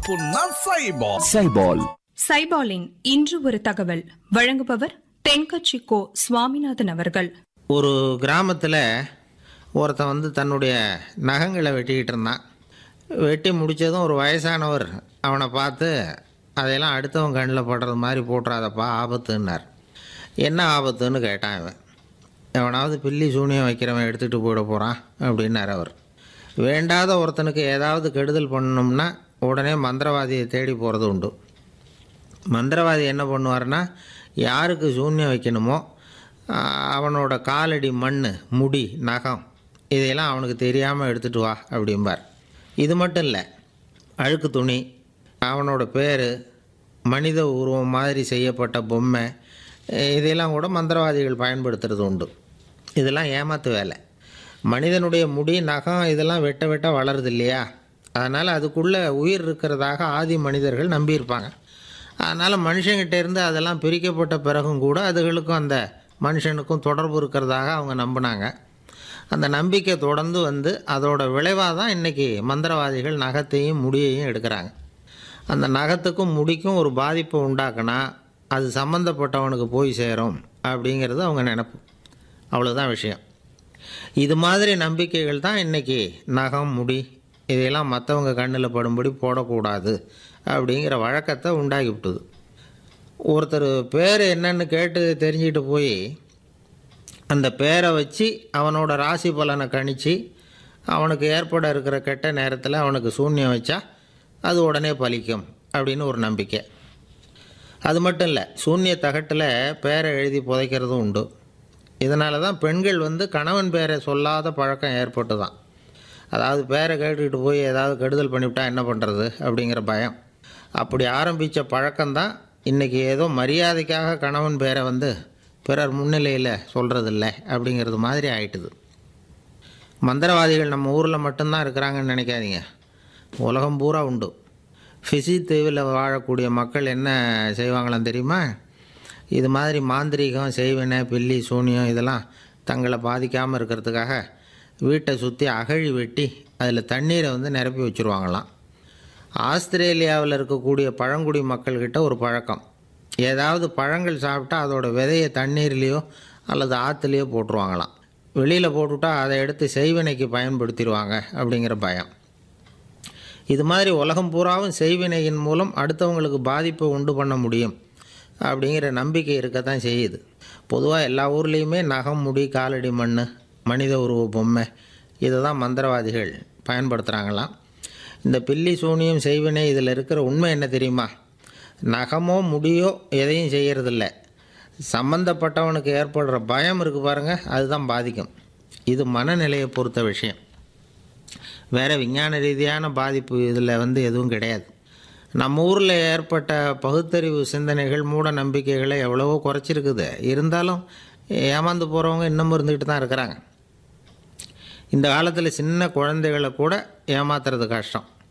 புண்ணா சைபால் சைபால் சைபாலின் இன்று ஒரு தகவல் வழங்குபவர் தென்கட்சி கோ சுவாமிநாதன் அவர்கள் ஒரு கிராமத்தில் ஒருத்தன் வந்து தன்னுடைய நகங்களை வெட்டிக்கிட்டு இருந்தான் வெட்டி முடித்ததும் ஒரு வயசானவர் அவனை பார்த்து அதையெல்லாம் அடுத்தவன் கண்ணில் படுறது மாதிரி போட்டுறாதப்பா ஆபத்துன்னார் என்ன ஆபத்துன்னு கேட்டான் இவன் எவனாவது பில்லி சூனியம் வைக்கிறவன் எடுத்துகிட்டு போயிட போகிறான் அப்படின்னார் அவர் வேண்டாத ஒருத்தனுக்கு ஏதாவது கெடுதல் பண்ணணும்னா உடனே மந்திரவாதியை தேடி போகிறது உண்டு மந்திரவாதி என்ன பண்ணுவார்னா யாருக்கு சூன்யம் வைக்கணுமோ ஆஹ், அவனோட காலடி மண் முடி நகம் இதையெல்லாம் அவனுக்கு தெரியாமல் எடுத்துகிட்டு வா அப்படிம்பார் இது மட்டும் இல்லை அழுக்கு துணி அவனோட பேர் மனித உருவம் மாதிரி செய்யப்பட்ட பொம்மை அஹ், இதையெல்லாம் கூட மந்திரவாதிகள் பயன்படுத்துறது உண்டு இதெல்லாம் ஏமாத்து வேலை மனிதனுடைய முடி நகம் இதெல்லாம் வெட்ட வெட்ட வளருது இல்லையா அதனால் அதுக்குள்ளே உயிர் இருக்கிறதாக ஆதி மனிதர்கள் நம்பியிருப்பாங்க அதனால் மனுஷங்கிட்ட இருந்து அதெல்லாம் பிரிக்கப்பட்ட பிறகும் கூட அதுகளுக்கும் அந்த மனுஷனுக்கும் தொடர்பு இருக்கிறதாக அவங்க நம்பினாங்க அந்த நம்பிக்கை தொடர்ந்து வந்து அதோட விளைவாக தான் இன்றைக்கி மந்திரவாதிகள் நகத்தையும் முடியையும் எடுக்கிறாங்க அந்த நகத்துக்கும் முடிக்கும் ஒரு பாதிப்பை உண்டாக்குனா அது சம்மந்தப்பட்டவனுக்கு போய் சேரும் அப்படிங்கிறது அவங்க நினப்பு அவ்வளோதான் விஷயம் இது மாதிரி நம்பிக்கைகள் தான் இன்றைக்கி நகம் முடி இதையெல்லாம் மற்றவங்க கண்ணில் படும்படி போடக்கூடாது அப்படிங்கிற வழக்கத்தை உண்டாக்கி விட்டுது ஒருத்தர் பேர் என்னன்னு கேட்டு தெரிஞ்சுக்கிட்டு போய் அந்த பேரை வச்சு அவனோட ராசி பலனை கணிச்சு அவனுக்கு ஏற்பட இருக்கிற கெட்ட நேரத்தில் அவனுக்கு சூன்யம் வச்சா அது உடனே பலிக்கும் அப்படின்னு ஒரு நம்பிக்கை அது மட்டும் இல்லை சூன்ய தகட்டில் பேரை எழுதி புதைக்கிறதும் உண்டு இதனால தான் பெண்கள் வந்து கணவன் பேரை சொல்லாத பழக்கம் ஏற்பட்டு தான் அதாவது பேரை கேட்டுக்கிட்டு போய் ஏதாவது கெடுதல் பண்ணிவிட்டா என்ன பண்ணுறது அப்படிங்கிற பயம் அப்படி ஆரம்பித்த பழக்கம்தான் இன்றைக்கி ஏதோ மரியாதைக்காக கணவன் பேரை வந்து பிறர் முன்னிலையில் சொல்கிறதில்ல அப்படிங்கிறது மாதிரி ஆயிட்டுது மந்திரவாதிகள் நம்ம ஊரில் மட்டும்தான் இருக்கிறாங்கன்னு நினைக்காதீங்க உலகம் பூரா உண்டு ஃபிசி தீவில் வாழக்கூடிய மக்கள் என்ன செய்வாங்களாம் தெரியுமா இது மாதிரி மாந்திரீகம் செய்வினை பில்லி சூனியம் இதெல்லாம் தங்களை பாதிக்காமல் இருக்கிறதுக்காக வீட்டை சுற்றி அகழி வெட்டி அதில் தண்ணீரை வந்து நிரப்பி வச்சுருவாங்களாம் ஆஸ்திரேலியாவில் இருக்கக்கூடிய பழங்குடி மக்கள்கிட்ட ஒரு பழக்கம் ஏதாவது பழங்கள் சாப்பிட்டா அதோட விதையை தண்ணீர்லேயோ அல்லது ஆற்றுலையோ போட்டுருவாங்களாம் வெளியில் போட்டுவிட்டா அதை எடுத்து செய்வினைக்கு பயன்படுத்திடுவாங்க அப்படிங்கிற பயம் இது மாதிரி உலகம் பூராவும் செய்வினையின் மூலம் அடுத்தவங்களுக்கு பாதிப்பை உண்டு பண்ண முடியும் அப்படிங்கிற நம்பிக்கை இருக்கத்தான் செய்யுது பொதுவாக எல்லா ஊர்லேயுமே நகம் முடி காலடி மண் மனித உருவ பொம்மை இதை தான் மந்திரவாதிகள் பயன்படுத்துகிறாங்களாம் இந்த பில்லி சூனியம் செய்வினை இதில் இருக்கிற உண்மை என்ன தெரியுமா நகமோ முடியோ எதையும் செய்யறதில்ல சம்மந்தப்பட்டவனுக்கு ஏற்படுற பயம் இருக்குது பாருங்கள் அதுதான் பாதிக்கும் இது மனநிலையை பொறுத்த விஷயம் வேறு விஞ்ஞான ரீதியான பாதிப்பு இதில் வந்து எதுவும் கிடையாது நம்ம ஊரில் ஏற்பட்ட பகுத்தறிவு சிந்தனைகள் மூட நம்பிக்கைகளை எவ்வளவோ குறைச்சிருக்குது இருந்தாலும் ஏமாந்து போகிறவங்க இன்னமும் இருந்துக்கிட்டு தான் இருக்கிறாங்க இந்த காலத்தில் சின்ன குழந்தைகளை கூட ஏமாத்துறது கஷ்டம்